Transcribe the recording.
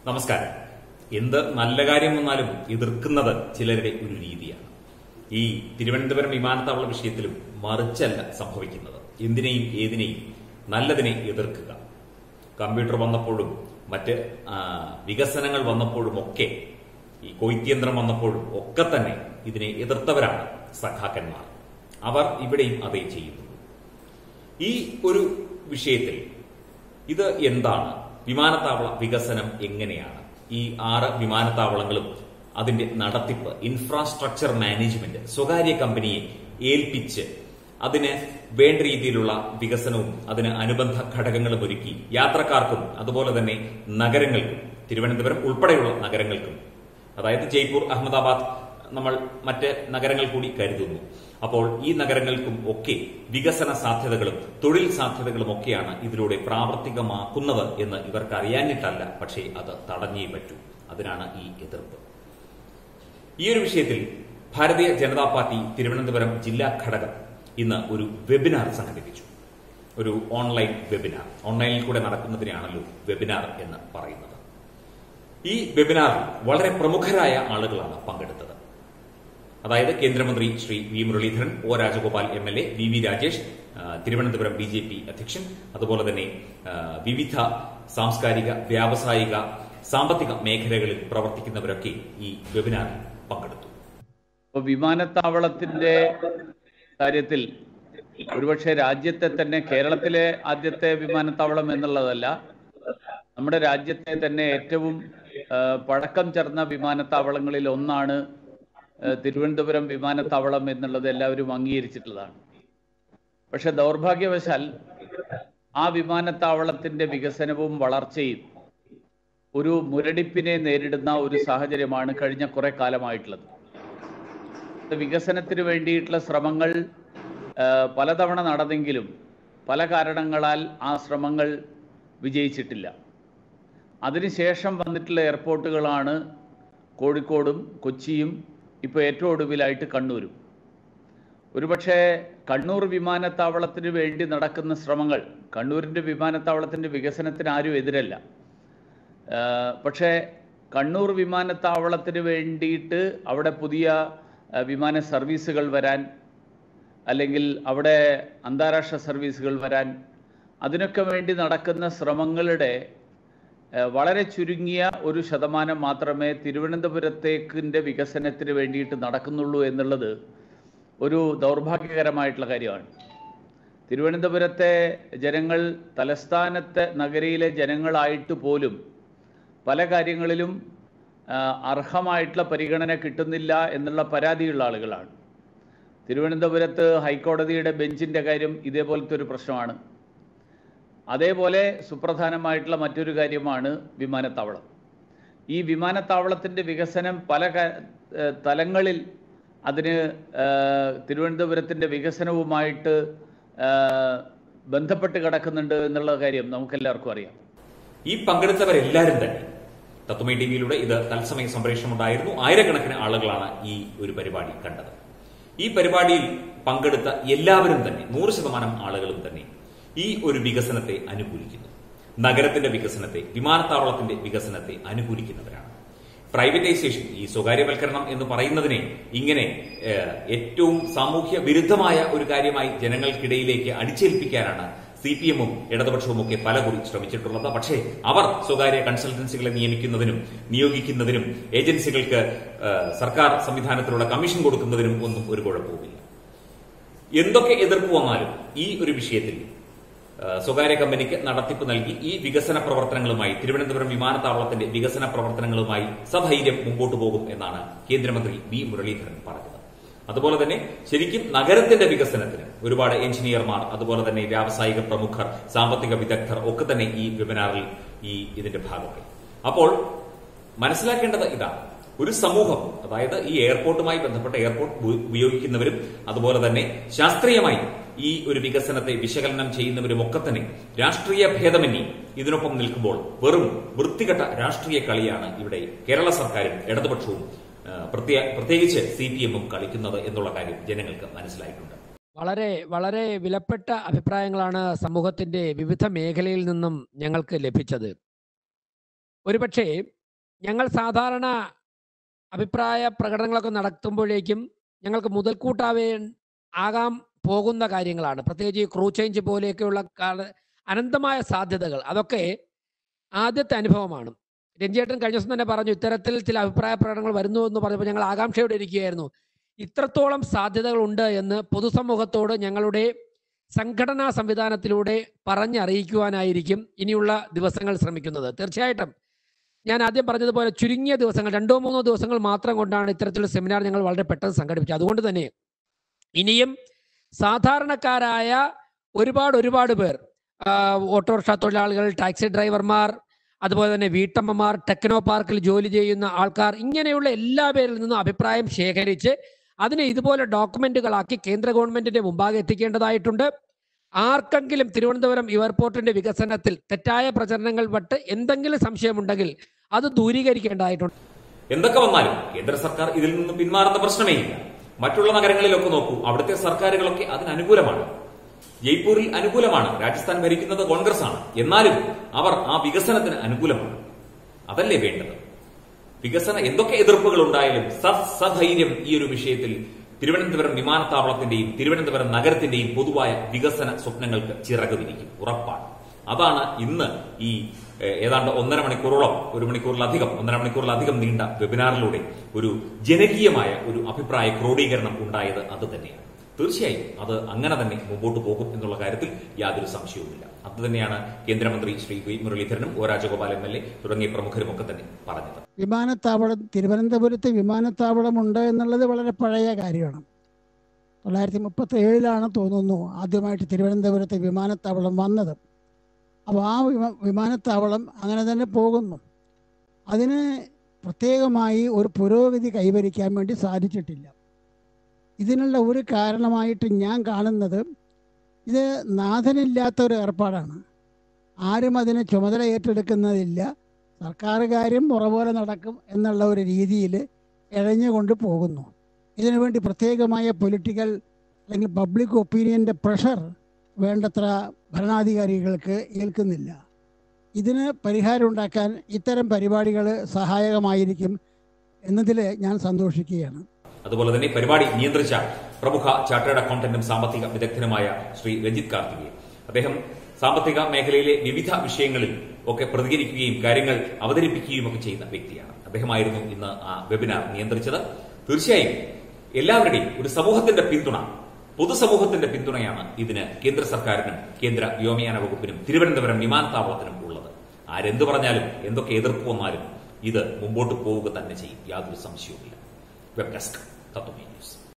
നമസ്കാരം എന്ത് നല്ല കാര്യം വന്നാലും എതിർക്കുന്നത് ചിലരുടെ ഒരു രീതിയാണ് ഈ തിരുവനന്തപുരം വിമാനത്താവള വിഷയത്തിലും മറിച്ചല്ല സംഭവിക്കുന്നത് എന്തിനേയും ഏതിനേയും നല്ലതിനെ എതിർക്കുക കമ്പ്യൂട്ടർ വന്നപ്പോഴും മറ്റ് ആ, വികസനങ്ങൾ വന്നപ്പോഴും ഒക്കെ ഈ കൊയ്ത്തിയന്ത്രം വന്നപ്പോഴും ഒക്കെ തന്നെ ഇതിനെ എതിർത്തവരാണ് സഖാക്കന്മാർ അവർ ഇവിടെയും അതേ ചെയ്യുന്നു ഈ ഒരു വിഷയത്തിൽ ഇത് എന്താണ് വിമാനത്താവള വികസനം എങ്ങനെയാണ് ഈ ആറ് വിമാനത്താവളങ്ങളും അതിന്റെ നടത്തിപ്പ് ഇൻഫ്രാസ്ട്രക്ചർ മാനേജ്മെന്റ് സ്വകാര്യ കമ്പനിയെ ഏൽപ്പിച്ച് അതിന് വേണ്ട രീതിയിലുള്ള വികസനവും അതിന് അനുബന്ധ ഘടകങ്ങളും ഒരുക്കി യാത്രക്കാർക്കും അതുപോലെ തന്നെ നഗരങ്ങൾക്കും തിരുവനന്തപുരം ഉൾപ്പെടെയുള്ള നഗരങ്ങൾക്കും അതായത് ജയ്പൂർ അഹമ്മദാബാദ് നമ്മൾ മറ്റ് നഗരങ്ങൾ കൂടി കരുതുന്നു അപ്പോൾ ഈ നഗരങ്ങൾക്കും ഒക്കെ വികസന സാധ്യതകളും തൊഴിൽ സാധ്യതകളും ഒക്കെയാണ് ഇതിലൂടെ പ്രാവർത്തികമാക്കുന്നത് എന്ന് ഇവർക്ക് അറിയാഞ്ഞിട്ടല്ല പക്ഷേ അത് തടഞ്ഞേ പറ്റൂ അതിനാണ് ഈ എതിർപ്പ് ഈ ഒരു വിഷയത്തിൽ ഭാരതീയ ജനതാ പാർട്ടി തിരുവനന്തപുരം ജില്ലാ ഘടകം ഇന്ന് ഒരു വെബിനാർ സംഘടിപ്പിച്ചു ഒരു ഓൺലൈൻ വെബിനാർ ഓൺലൈനിൽ കൂടെ നടക്കുന്നതിനെയാണല്ലോ വെബിനാർ എന്ന് പറയുന്നത് ഈ വെബിനാറിൽ വളരെ പ്രമുഖരായ ആളുകളാണ് പങ്കെടുത്തത് അതായത് കേന്ദ്രമന്ത്രി Shri V Muraleedharan O Rajagopal M L A V V Rajesh ആ, തിരുവനന്തപുരം ബി ജെ പി അധ്യക്ഷൻ അതുപോലെ തന്നെ ആ, വിവിധ സാംസ്കാരിക വ്യാവസായിക സാമ്പത്തിക മേഖലകളിൽ പ്രവർത്തിക്കുന്നവരൊക്കെ ഈ വെബിനാറിൽ പങ്കെടുത്തു ഇപ്പൊ വിമാനത്താവളത്തിന്റെ കാര്യത്തിൽ ഒരുപക്ഷെ രാജ്യത്തെ തന്നെ കേരളത്തിലെ ആദ്യത്തെ വിമാനത്താവളം എന്നുള്ളതല്ല നമ്മുടെ രാജ്യത്തെ തന്നെ ഏറ്റവും ആ, പഴക്കം ചേർന്ന വിമാനത്താവളങ്ങളിൽ ഒന്നാണ് ആ, തിരുവനന്തപുരം വിമാനത്താവളം എന്നുള്ളത് എല്ലാവരും അംഗീകരിച്ചിട്ടുള്ളതാണ് പക്ഷെ ദൗർഭാഗ്യവശാൽ ആ വിമാനത്താവളത്തിന്റെ വികസനവും വളർച്ചയും ഒരു മുരടിപ്പിനെ നേരിടുന്ന ഒരു സാഹചര്യമാണ് കഴിഞ്ഞ കുറെ കാലമായിട്ടുള്ളത് വികസനത്തിന് വേണ്ടിയിട്ടുള്ള ശ്രമങ്ങൾ ആ, പലതവണ നടന്നെങ്കിലും പല കാരണങ്ങളാൽ ആ ശ്രമങ്ങൾ വിജയിച്ചിട്ടില്ല അതിനുശേഷം വന്നിട്ടുള്ള എയർപോർട്ടുകളാണ് കോഴിക്കോടും കൊച്ചിയും ഇപ്പോൾ ഏറ്റവും ഒടുവിലായിട്ട് കണ്ണൂരും ഒരുപക്ഷെ കണ്ണൂർ വിമാനത്താവളത്തിന് വേണ്ടി നടക്കുന്ന ശ്രമങ്ങൾ കണ്ണൂരിൻ്റെ വിമാനത്താവളത്തിൻ്റെ വികസനത്തിന് ആരും എതിരല്ല ആ, പക്ഷേ കണ്ണൂർ വിമാനത്താവളത്തിന് വേണ്ടിയിട്ട് അവിടെ പുതിയ ആ, വിമാന സർവീസുകൾ വരാൻ അല്ലെങ്കിൽ അവിടെ അന്താരാഷ്ട്ര സർവീസുകൾ വരാൻ അതിനൊക്കെ വേണ്ടി നടക്കുന്ന ശ്രമങ്ങളുടെ ആ, വളരെ ചുരുങ്ങിയ ഒരു ശതമാനം മാത്രമേ തിരുവനന്തപുരത്തേക്കിൻ്റെ വികസനത്തിന് വേണ്ടിയിട്ട് നടക്കുന്നുള്ളൂ എന്നുള്ളത് ഒരു ദൗർഭാഗ്യകരമായിട്ടുള്ള കാര്യമാണ് തിരുവനന്തപുരത്തെ ജനങ്ങൾ തലസ്ഥാനത്തെ നഗരിയിലെ ജനങ്ങളായിട്ട് പോലും പല കാര്യങ്ങളിലും ആ, അർഹമായിട്ടുള്ള പരിഗണന കിട്ടുന്നില്ല എന്നുള്ള പരാതിയുള്ള ആളുകളാണ് തിരുവനന്തപുരത്ത് ഹൈക്കോടതിയുടെ ബെഞ്ചിൻ്റെ കാര്യം ഇതേപോലത്തെ ഒരു പ്രശ്നമാണ് അതേപോലെ സുപ്രധാനമായിട്ടുള്ള മറ്റൊരു കാര്യമാണ് വിമാനത്താവളം ഈ വിമാനത്താവളത്തിൻ്റെ വികസനം പല ക- ഏഹ് തലങ്ങളിൽ അതിന് ഏഹ് തിരുവനന്തപുരത്തിൻ്റെ വികസനവുമായിട്ട് ഏഹ് ബന്ധപ്പെട്ട് കിടക്കുന്നുണ്ട് എന്നുള്ള കാര്യം നമുക്കെല്ലാവർക്കും അറിയാം ഈ പങ്കെടുത്തവരെല്ലാവരും തന്നെ തത്വമേ ടിവിയിലൂടെ ഇത് തത്സമയ സംപ്രേഷണമുണ്ടായിരുന്നു ആയിരക്കണക്കിന് ആളുകളാണ് ഈ ഒരു പരിപാടി കണ്ടത് ഈ പരിപാടിയിൽ പങ്കെടുത്ത എല്ലാവരും തന്നെ നൂറ് ശതമാനം ആളുകളും തന്നെ ഈ ഒരു വികസനത്തെ അനുകൂലിക്കുന്നു നഗരത്തിന്റെ വികസനത്തെ വിമാനത്താവളത്തിന്റെ വികസനത്തെ അനുകൂലിക്കുന്നവരാണ് പ്രൈവറ്റൈസേഷൻ ഈ സ്വകാര്യവൽക്കരണം എന്ന് പറയുന്നതിനെ ഇങ്ങനെ ഏഹ്, ഏറ്റവും സാമൂഹ്യ വിരുദ്ധമായ ഒരു കാര്യമായി ജനങ്ങൾക്കിടയിലേക്ക് അടിച്ചേൽപ്പിക്കാനാണ് സി പി എമ്മും ഇടതുപക്ഷവും ഒക്കെ പലകുറി ശ്രമിച്ചിട്ടുള്ളത് പക്ഷേ അവർ സ്വകാര്യ കൺസൾട്ടൻസികളെ നിയമിക്കുന്നതിനും നിയോഗിക്കുന്നതിനും ഏജൻസികൾക്ക് ഏഹ്, സർക്കാർ സംവിധാനത്തിലുള്ള കമ്മീഷൻ കൊടുക്കുന്നതിനും ഒന്നും ഒരു കുഴപ്പവുമില്ല എന്തൊക്കെ എതിർപ്പ് വന്നാലും ഈ ഒരു വിഷയത്തിൽ ആ, സ്വകാര്യ കമ്പനിക്ക് നടത്തിപ്പ് നൽകി ഈ വികസന പ്രവർത്തനങ്ങളുമായി തിരുവനന്തപുരം വിമാനത്താവളത്തിന്റെ വികസന പ്രവർത്തനങ്ങളുമായി സധൈര്യം മുമ്പോട്ട് പോകും എന്നാണ് കേന്ദ്രമന്ത്രി വി മുരളീധരൻ പറഞ്ഞത് അതുപോലെ തന്നെ ശരിക്കും നഗരത്തിന്റെ വികസനത്തിന് ഒരുപാട് എഞ്ചിനീയർമാർ അതുപോലെ തന്നെ വ്യാവസായിക പ്രമുഖർ സാമ്പത്തിക വിദഗ്ധർ ഒക്കെ തന്നെ ഈ വെബിനാറിൽ ഈ ഇതിന്റെ ഭാഗമായി അപ്പോൾ മനസ്സിലാക്കേണ്ടത് ഇതാണ് ഒരു സമൂഹം അതായത് ഈ എയർപോർട്ടുമായി ബന്ധപ്പെട്ട എയർപോർട്ട് ഉപ- ഉപയോഗിക്കുന്നവരും അതുപോലെ തന്നെ ശാസ്ത്രീയമായി ഈ ഒരു വികസനത്തെ വിശകലനം ചെയ്യുന്നവരും ഒക്കെ തന്നെ രാഷ്ട്രീയ ഭേദമന്യേ ഇതിനൊപ്പം നിൽക്കുമ്പോൾ വെറും വൃത്തികെട്ട രാഷ്ട്രീയ കളിയാണ് ഇവിടെ കേരള സർക്കാരും ഇടതുപക്ഷവും ആ, പ്രത്യേക- പ്രത്യേകിച്ച് സി പി എമ്മും കളിക്കുന്നത് എന്നുള്ള കാര്യം ജനങ്ങൾക്ക് മനസ്സിലായിട്ടുണ്ട് വളരെ വളരെ വിലപ്പെട്ട അഭിപ്രായങ്ങളാണ് സമൂഹത്തിന്റെ വിവിധ മേഖലയിൽ നിന്നും ഞങ്ങൾക്ക് ലഭിച്ചത് ഒരുപക്ഷേ ഞങ്ങൾ സാധാരണ അഭിപ്രായ പ്രകടനങ്ങളൊക്കെ നടത്തുമ്പോഴേക്കും ഞങ്ങൾക്ക് മുതൽക്കൂട്ടാവേ ആകാൻ പോകുന്ന കാര്യങ്ങളാണ് പ്രത്യേകിച്ച് ഈ ക്രൂ ചേഞ്ച് പോലെയൊക്കെയുള്ള കാല അനന്തമായ സാധ്യതകൾ അതൊക്കെ ആദ്യത്തെ അനുഭവമാണ് രഞ്ജേട്ടൻ കഴിഞ്ഞ ദിവസം തന്നെ പറഞ്ഞു ഇത്തരത്തിൽ ചില അഭിപ്രായ പ്രകടനങ്ങൾ വരുന്നു എന്ന് പറഞ്ഞപ്പോൾ ഞങ്ങൾ ആകാംക്ഷയോടെ ഇരിക്കുകയായിരുന്നു ഇത്രത്തോളം സാധ്യതകളുണ്ട് എന്ന് പൊതുസമൂഹത്തോട് ഞങ്ങളുടെ സംഘടനാ സംവിധാനത്തിലൂടെ പറഞ്ഞറിയിക്കുവാനായിരിക്കും ഇനിയുള്ള ദിവസങ്ങൾ ശ്രമിക്കുന്നത് തീർച്ചയായിട്ടും ഞാൻ ആദ്യം പറഞ്ഞതുപോലെ ചുരുങ്ങിയ ദിവസങ്ങൾ രണ്ടോ മൂന്നോ ദിവസങ്ങൾ മാത്രം കൊണ്ടാണ് ഇത്തരത്തിലുള്ള സെമിനാർ ഞങ്ങൾ വളരെ പെട്ടെന്ന് സംഘടിപ്പിച്ചത് അതുകൊണ്ട് തന്നെ ഇനിയും സാധാരണക്കാരായ ഒരുപാട് ഒരുപാട് പേർ ആ, ഓട്ടോറിക്ഷ തൊഴിലാളികൾ ടാക്സി ഡ്രൈവർമാർ അതുപോലെ തന്നെ വീട്ടമ്മമാർ ടെക്നോ പാർക്കിൽ ജോലി ചെയ്യുന്ന ആൾക്കാർ ഇങ്ങനെയുള്ള എല്ലാ പേരിൽ നിന്നും അഭിപ്രായം ശേഖരിച്ച് അതിനെ ഇതുപോലെ ഡോക്യുമെന്റുകളാക്കി കേന്ദ്ര ഗവൺമെന്റിന്റെ മുമ്പാകെ എത്തിക്കേണ്ടതായിട്ടുണ്ട് ആർക്കെങ്കിലും തിരുവനന്തപുരം എയർപോർട്ടിന്റെ വികസനത്തിൽ തെറ്റായ പ്രചരണങ്ങൾ പട്ട് എന്തെങ്കിലും സംശയമുണ്ടെങ്കിൽ അത് ദൂരീകരിക്കേണ്ടതായിട്ടുണ്ട് എന്തൊക്കെ വന്നാലും കേന്ദ്ര സർക്കാർ ഇതിൽ നിന്ന് പിന്മാറുന്ന പ്രശ്നമേ ഇല്ല മറ്റുള്ള നഗരങ്ങളിലൊക്കെ നോക്കൂ അവിടുത്തെ സർക്കാരുകളൊക്കെ അതിന് അനുകൂലമാണ് ജയ്പൂരിൽ അനുകൂലമാണ് രാജസ്ഥാൻ ഭരിക്കുന്നത് കോൺഗ്രസ് ആണ് എന്നാലും അവർ ആ വികസനത്തിന് അനുകൂലമാണ് അതല്ലേ വേണ്ടത് വികസന എന്തൊക്കെ എതിർപ്പുകൾ ഉണ്ടായാലും സ- സധൈര്യം ഈ ഒരു വിഷയത്തിൽ തിരുവനന്തപുരം വിമാനത്താവളത്തിന്റെയും തിരുവനന്തപുരം നഗരത്തിന്റെയും പൊതുവായ വികസന സ്വപ്നങ്ങൾക്ക് ചിറക് വിരിക്കും ഉറപ്പാണ് അതാണ് ഇന്ന് ഈ ഏഹ്, ഏതാണ്ട് ഒന്നര മണിക്കൂറോളം ഒരു മണിക്കൂറിലധികം ഒന്നര മണിക്കൂറിലധികം നീണ്ട വെബിനാറിലൂടെ ഒരു ജനകീയമായ ഒരു അഭിപ്രായ ക്രോഡീകരണം ഉണ്ടായത് അത് തന്നെയാണ് തീർച്ചയായും അത് അങ്ങനെ തന്നെ മുമ്പോട്ട് പോകും എന്നുള്ള കാര്യത്തിൽ യാതൊരു സംശയവുമില്ല അത് തന്നെയാണ് കേന്ദ്രമന്ത്രി ശ്രീ വി മുരളീധരനും O Rajagopal M L A തുടങ്ങിയ പ്രമുഖരുമൊക്കെ തന്നെ പറഞ്ഞത് വിമാനത്താവളം തിരുവനന്തപുരത്ത് വിമാനത്താവളമുണ്ട് എന്നുള്ളത് വളരെ പഴയ കാര്യമാണ് തൊള്ളായിരത്തി മുപ്പത്തി ഏഴിലാണ് തോന്നുന്നു ആദ്യമായിട്ട് തിരുവനന്തപുരത്ത് വിമാനത്താവളം വന്നത് അപ്പോൾ ആ വിമ- വിമാനത്താവളം അങ്ങനെ തന്നെ പോകുന്നു അതിന് പ്രത്യേകമായി ഒരു പുരോഗതി കൈവരിക്കാൻ വേണ്ടി സാധിച്ചിട്ടില്ല ഇതിനുള്ള ഒരു കാരണമായിട്ട് ഞാൻ കാണുന്നത് ഇത് നാഥനില്ലാത്ത ഒരു ഏർപ്പാടാണ് ആരും അതിനെ ചുമതല ഏറ്റെടുക്കുന്നതില്ല സർക്കാർ കാര്യം മുറ പോലെ നടക്കും എന്നുള്ള ഒരു രീതിയിൽ ഇഴഞ്ഞുകൊണ്ട് പോകുന്നു ഇതിനുവേണ്ടി പ്രത്യേകമായ പൊളിറ്റിക്കൽ അല്ലെങ്കിൽ പബ്ലിക് ഒപ്പീനിയൻ്റെ പ്രഷർ വേണ്ടത്ര ഭരണാധികാരികൾക്ക് ഏൽക്കുന്നില്ല ഇതിന് പരിഹാരം ഉണ്ടാക്കാൻ ഇത്തരം പരിപാടികൾ സഹായകമായിരിക്കും എന്നതിൽ ഞാൻ സന്തോഷിക്കുകയാണ് അതുപോലെ തന്നെ പരിപാടി നിയന്ത്രിച്ച പ്രമുഖ ചാർട്ടേഡ് അക്കൗണ്ടന്റും സാമ്പത്തിക വിദഗ്ധനുമായ ശ്രീ രഞ്ജിത്ത് കാർത്തികേയൻ അദ്ദേഹം സാമ്പത്തിക മേഖലയിലെ വിവിധ വിഷയങ്ങളിൽ ഒക്കെ പ്രതികരിക്കുകയും കാര്യങ്ങൾ അവതരിപ്പിക്കുകയും ഒക്കെ ചെയ്യുന്ന വ്യക്തിയാണ് അദ്ദേഹമായിരുന്നു ഇന്ന് ആ വെബിനാർ നിയന്ത്രിച്ചത് തീർച്ചയായും എല്ലാവരുടെയും ഒരു സമൂഹത്തിന്റെ പിന്തുണ പൊതുസമൂഹത്തിന്റെ പിന്തുണയാണ് ഇതിന് കേന്ദ്ര സർക്കാരിനും കേന്ദ്ര വ്യോമയാന വകുപ്പിനും തിരുവനന്തപുരം വിമാനത്താവളത്തിനും ഉള്ളത് ആരെന്തു പറഞ്ഞാലും എന്തൊക്കെ എതിർപ്പ് വന്നാലും ഇത് മുമ്പോട്ട് പോവുക തന്നെ ചെയ്യും യാതൊരു സംശയവുമില്ല വെബ് ഡെസ്ക് തത്വമേ ന്യൂസ്